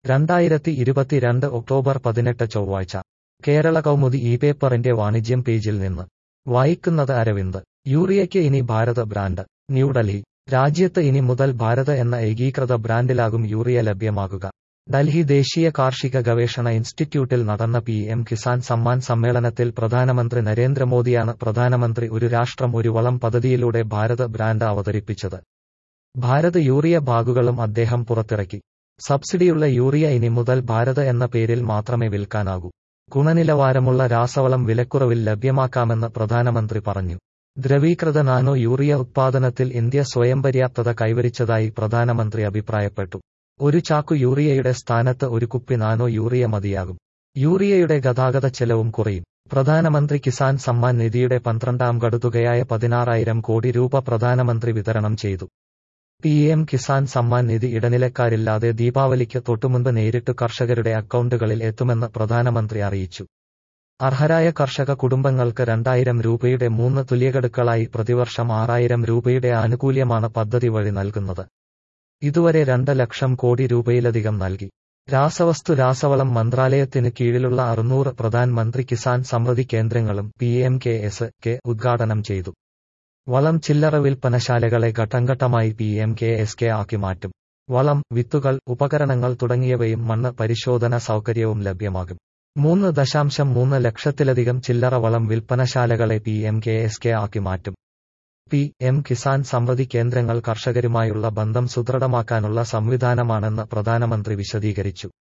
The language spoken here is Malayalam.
രണ്ടായിരത്തി ഇരുപത്തിരണ്ട് ഒക്ടോബർ പതിനെട്ട് ചൊവ്വാഴ്ച കേരള കൗമുദി ഈ പേപ്പറിന്റെ വാണിജ്യം പേജിൽ നിന്ന് വായിക്കുന്നത് അരവിന്ദ് യൂറിയയ്ക്ക് ഇനി ഭാരത് ബ്രാൻഡ് ന്യൂഡൽഹി രാജ്യത്ത് ഇനി മുതൽ ഭാരത് എന്ന ഏകീകൃത ബ്രാൻഡിലാകും യൂറിയ ലഭ്യമാകുക ഡൽഹി ദേശീയ കാർഷിക ഗവേഷണ ഇൻസ്റ്റിറ്റ്യൂട്ടിൽ നടന്ന പി എം കിസാൻ സമ്മാൻ സമ്മേളനത്തിൽ പ്രധാനമന്ത്രി നരേന്ദ്രമോദിയാണ് പ്രധാനമന്ത്രി ഒരു രാഷ്ട്രം ഒരു വളം പദ്ധതിയിലൂടെ ഭാരത് ബ്രാൻഡ് അവതരിപ്പിച്ചത് ഭാരത് യൂറിയ ബാഗുകളും അദ്ദേഹം പുറത്തിറക്കി സബ്സിഡിയുള്ള യൂറിയ ഇനി മുതൽ ഭാരത് എന്ന പേരിൽ മാത്രമേ വിൽക്കാനാകൂ ഗുണനിലവാരമുള്ള രാസവളം വിലക്കുറവിൽ ലഭ്യമാക്കാമെന്ന് പ്രധാനമന്ത്രി പറഞ്ഞു ദ്രവീകൃത നാനോ യൂറിയ ഉത്പാദനത്തിൽ ഇന്ത്യ സ്വയം പര്യാപ്തത കൈവരിച്ചതായി പ്രധാനമന്ത്രി അഭിപ്രായപ്പെട്ടു ഒരു ചാക്കു യൂറിയയുടെ സ്ഥാനത്ത് ഒരു കുപ്പി നാനോ യൂറിയ മതിയാകും യൂറിയയുടെ ഗതാഗത ചെലവും കുറയും പ്രധാനമന്ത്രി കിസാൻ സമ്മാൻ നിധിയുടെ പന്ത്രണ്ടാം ഗഡുതുകയായ പതിനാറായിരം കോടി രൂപ പ്രധാനമന്ത്രി വിതരണം ചെയ്തു പി എം കിസാൻ സമ്മാൻ നിധി ഇടനിലക്കാരില്ലാതെ ദീപാവലിക്ക് തൊട്ടുമുൻപ് നേരിട്ട് കർഷകരുടെ അക്കൗണ്ടുകളിൽ എത്തുമെന്ന് പ്രധാനമന്ത്രി അറിയിച്ചു അർഹരായ കർഷക കുടുംബങ്ങൾക്ക് രണ്ടായിരം രൂപയുടെ മൂന്ന് തുല്യഗഡുക്കളായി പ്രതിവർഷം ആറായിരം രൂപയുടെ ആനുകൂല്യമാണ് പദ്ധതി വഴി നൽകുന്നത് ഇതുവരെ രണ്ട് ലക്ഷം കോടി രൂപയിലധികം നൽകി രാസവസ്തു രാസവളം മന്ത്രാലയത്തിന് കീഴിലുള്ള അറുന്നൂറ് പ്രധാനമന്ത്രി കിസാൻ സമൃദ്ധി കേന്ദ്രങ്ങളും P M K S K ഉദ്ഘാടനം ചെയ്തു വളം ചില്ലറ വിൽപ്പനശാലകളെ ഘട്ടംഘട്ടമായി P M K S K ആക്കി മാറ്റും വളം വിത്തുകൾ ഉപകരണങ്ങൾ തുടങ്ങിയവയും മണ്ണ് പരിശോധന സൗകര്യവും ലഭ്യമാകും മൂന്ന് ദശാംശം മൂന്ന് ലക്ഷത്തിലധികം ചില്ലറ വളം വിൽപ്പനശാലകളെ P M K S K ആക്കി മാറ്റും പി എം കിസാൻ സമൃദ്ധി കേന്ദ്രങ്ങൾ കർഷകരുമായുള്ള ബന്ധം സുദൃഢമാക്കാനുള്ള സംവിധാനമാണെന്ന് പ്രധാനമന്ത്രി വിശദീകരിച്ചു